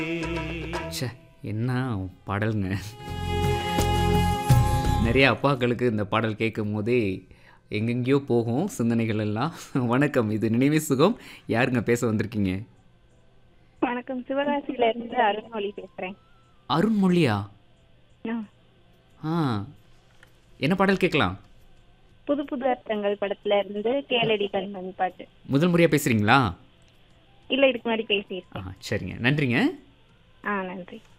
ச்சே என்ன பாடலுங்க நிறைய அப்பாக்களுக்கு இந்த பாடல் கேட்கும் போதே எங்கெங்கேயோ போகும் சிந்தனைகள் எல்லாம் வணக்கம் இது நினைவே சுகம் யாருங்க பேச வந்திருக்கீங்க வணக்கம் சிவகாசியில இருந்து அருண்மொழி பேசுறேன் அருண்மொழியா ஆ, ஆ என்ன பாடல் கேட்கலாம் புது புது அர்த்தங்கள் படத்துல இருந்து கேளடி கண்மணி பாட்டு முதல் முறையாக பேசுகிறீங்களா இல்ல இதுக்கு முன்னாடி ஆ பேசியிருக்கேன் சரிங்க நன்றிங்க ஆ நன்றி